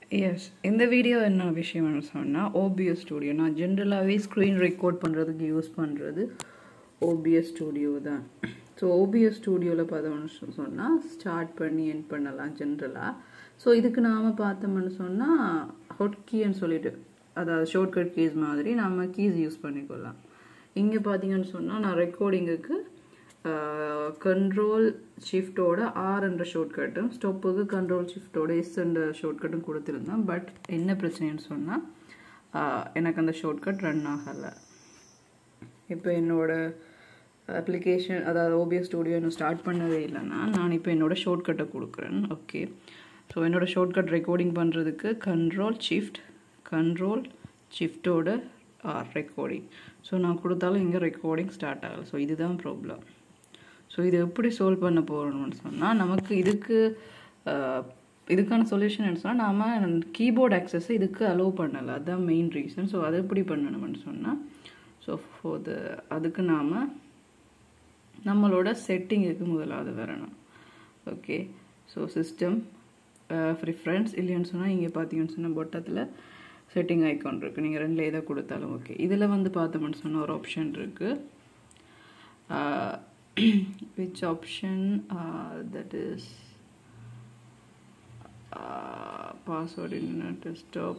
S இந்த video என்ன விஷயம்னு சொன்னால் ஓபிஎஸ் ஸ்டூடியோ நான் ஜென்ரலாகவே ஸ்க்ரீன் ரெக்கார்ட் பண்ணுறதுக்கு யூஸ் பண்ணுறது ஓபிஎஸ் ஸ்டூடியோ தான் ஸோ ஓபிஎஸ் ஸ்டூடியோவில் பார்த்தோம்னு சொன்னால் ஸ்டார்ட் பண்ணி என் பண்ணலாம் ஜென்ரலாக ஸோ இதுக்கு நாம் பார்த்தோம்னு சொன்னால் ஹொட் கீன்னு சொல்லிட்டு அதாவது ஷார்ட்கட் கீஸ் மாதிரி நம்ம கீஸ் யூஸ் பண்ணிக்கொள்ளலாம் இங்கே பார்த்தீங்கன்னு சொன்னால் நான் ரெக்கார்டிங்குக்கு கண்ட்ரோல் ஷிஃப்டோட ஆர் என்ற ஷார்ட்கட்டும் ஸ்டொப்புக்கு கண்ட்ரோல் ஷிஃப்டோட எஸ் என்ற ஷார்ட்கட்டும் கொடுத்துருந்தேன் பட் என்ன பிரச்சனைன்னு சொன்னால் எனக்கு அந்த ஷார்ட்கட் ரன் ஆகலை இப்போ என்னோட அப்ளிகேஷன் அதாவது ஓபிஎஸ் ஸ்டூடியோ இன்னும் ஸ்டார்ட் பண்ணவே இல்லைன்னா நான் இப்போ என்னோட ஷார்ட்கட்டை கொடுக்குறேன் ஓகே ஸோ என்னோட ஷார்ட்கட் ரெக்கார்டிங் பண்ணுறதுக்கு கண்ட்ரோல் ஷிஃப்ட் கண்ட்ரோல் ஷிஃப்டோட ஆர் ரெக்கார்டிங் ஸோ நான் கொடுத்தாலும் இங்கே ரெக்கார்டிங் ஸ்டார்ட் ஆகலை ஸோ இதுதான் ப்ராப்ளம் ஸோ இது எப்படி சால்வ் பண்ண போகிறோம்னு சொன்னால் நமக்கு இதுக்கு இதுக்கான சொல்யூஷன் என்ன சொன்னால் நாம் கீபோர்ட் ஆக்சஸை இதுக்கு அலோவ் பண்ணலை அதுதான் மெயின் ரீசன் ஸோ அதை எப்படி பண்ணணும்னு சொன்னால் ஸோ ஃபார் த அதுக்கு நாம் நம்மளோட செட்டிங்குக்கு முதலாவது வரணும் ஓகே ஸோ சிஸ்டம் ப்ரிஃபரன்ஸ் இல்லைன்னு சொன்னால் இங்கே பார்த்தீங்கன்னு சொன்னால் பொட்டத்தில் செட்டிங் ஐக்கான் இருக்குது நீங்கள் ரெண்டில் எதை கொடுத்தாலும் ஓகே இதில் வந்து பார்த்தோம்னு சொன்னால் ஒரு ஆப்ஷன் இருக்குது which option uh, that is uh, password internet desktop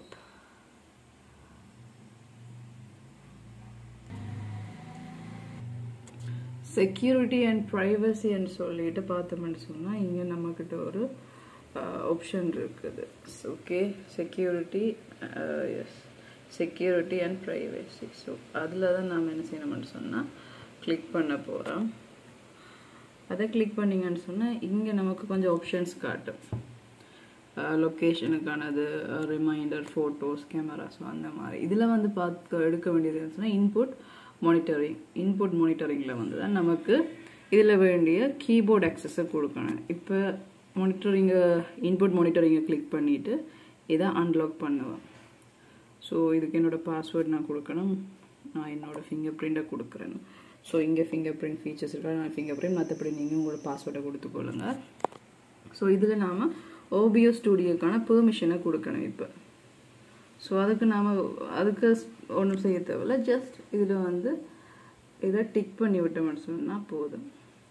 security and ப்ரைவசின்னு சொல்லிட்டு பார்த்தோம்னு சொன்னால் இங்கே நம்மக்கிட்ட ஒரு ஆப்ஷன் இருக்குது okay security yes security and privacy so அதில் தான் நாம் என்ன செய்யணும்னு சொன்னால் கிளிக் பண்ண போகிறோம் அதை கிளிக் பண்ணிங்கன்னு சொன்னால் இங்கே நமக்கு கொஞ்சம் ஆப்ஷன்ஸ் காட்டும் லொக்கேஷனுக்கானது ரிமைண்டர் ஃபோட்டோஸ் கேமராஸ் அந்த மாதிரி இதில் வந்து பார்த்து எடுக்க வேண்டியது சொன்னால் இன்புட் மானிட்டரிங் இன்புட் மானிட்டரிங்கில் வந்து தான் நமக்கு இதில் வேண்டிய கீபோர்ட் ஆக்சஸை கொடுக்கணும் இப்போ மானிட்டரிங்கை இன்புட் மானிட்டரிங்கை கிளிக் பண்ணிவிட்டு இதை அன்லாக் பண்ணுவேன் ஸோ இதுக்கு என்னோடய பாஸ்வேர்ட் நான் கொடுக்கணும் நான் என்னோடய ஃபிங்கர் பிரிண்ட்டை கொடுக்குறேன் ஸோ இங்கே ஃபிங்கர் பிரிண்ட் ஃபீச்சர்ஸ் இருக்கா நான் ஃபிங்கர் பிரிண்ட் மற்றபடி நீங்கள் உங்களோட பாஸ்வேர்டை கொடுத்துக்கொள்ளுங்க ஸோ இதில் நாம் ஓபியோ ஸ்டூடியோக்கான பெர்மிஷனை கொடுக்கணும் இப்போ ஸோ அதுக்கு நாம் அதுக்கு ஒன்றும் செய்ய தேவையில்ல ஜஸ்ட் இதில் வந்து இதை டிக் பண்ணி விட்டோம்னு சொன்னால் போதும்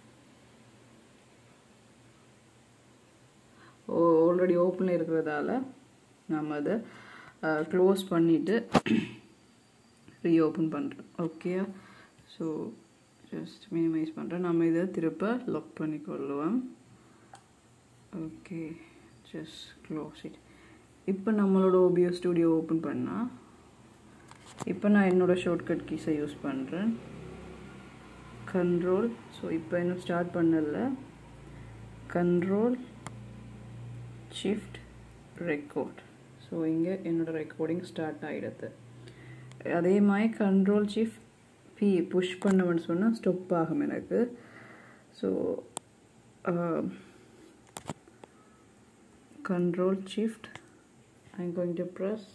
ஓ ஆல்ரெடி ஓப்பனில் இருக்கிறதால நாம் அதை க்ளோஸ் பண்ணிவிட்டு ரீஓப்பன் பண்ணுறோம் ஓகே ஸோ ஜஸ்ட் மினிமைஸ் பண்ணுறேன் நம்ம இதை திருப்ப லாக் பண்ணிக்கொள்ளுவோம் ஓகே ஜஸ்ட் க்ளோஸ் இட் இப்போ நம்மளோட ஓபியோ ஸ்டூடியோ ஓப்பன் பண்ணால் இப்போ நான் என்னோடய ஷார்ட்கட் கீஸை யூஸ் பண்ணுறேன் கண்ட்ரோல் ஸோ இப்போ இன்னும் ஸ்டார்ட் பண்ணல கண்ட்ரோல் ஷிஃப்ட் ரெக்கார்ட் ஸோ இங்கே என்னோடய ரெக்கார்டிங் ஸ்டார்ட் ஆகிடுது அதே மாதிரி கண்ட்ரோல் ஷிஃப்ட் பி புஷ் பண்ணவன்னு சொன்னால் ஸ்டொப் ஆகும் எனக்கு so control shift I'm going to press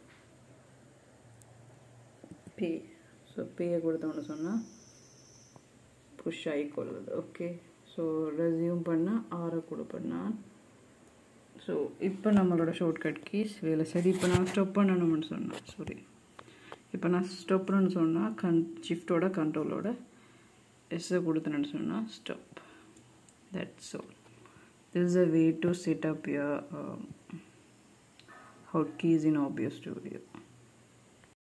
P so பியை கொடுத்தோன்னு சொன்னால் புஷ் ஆகிக்கொள்ளுது ஓகே ஸோ ரெசியூம் பண்ணால் ஆரை கொடுப்பேன் நான் ஸோ இப்போ நம்மளோட ஷார்ட்கட் கீஸ் வேலை சரி இப்போ நான் ஸ்டாப் பண்ணணும்னு சொன்னேன் சாரி இப்போ நான் ஸ்டாப்னு சொன்னால் கன் ஷிஃப்டோட கண்ட்ரோலோட எஸ்ஸை கொடுத்தேன்னு சொன்னால் stop that's all this is a way to set up your hot keys in OBS studio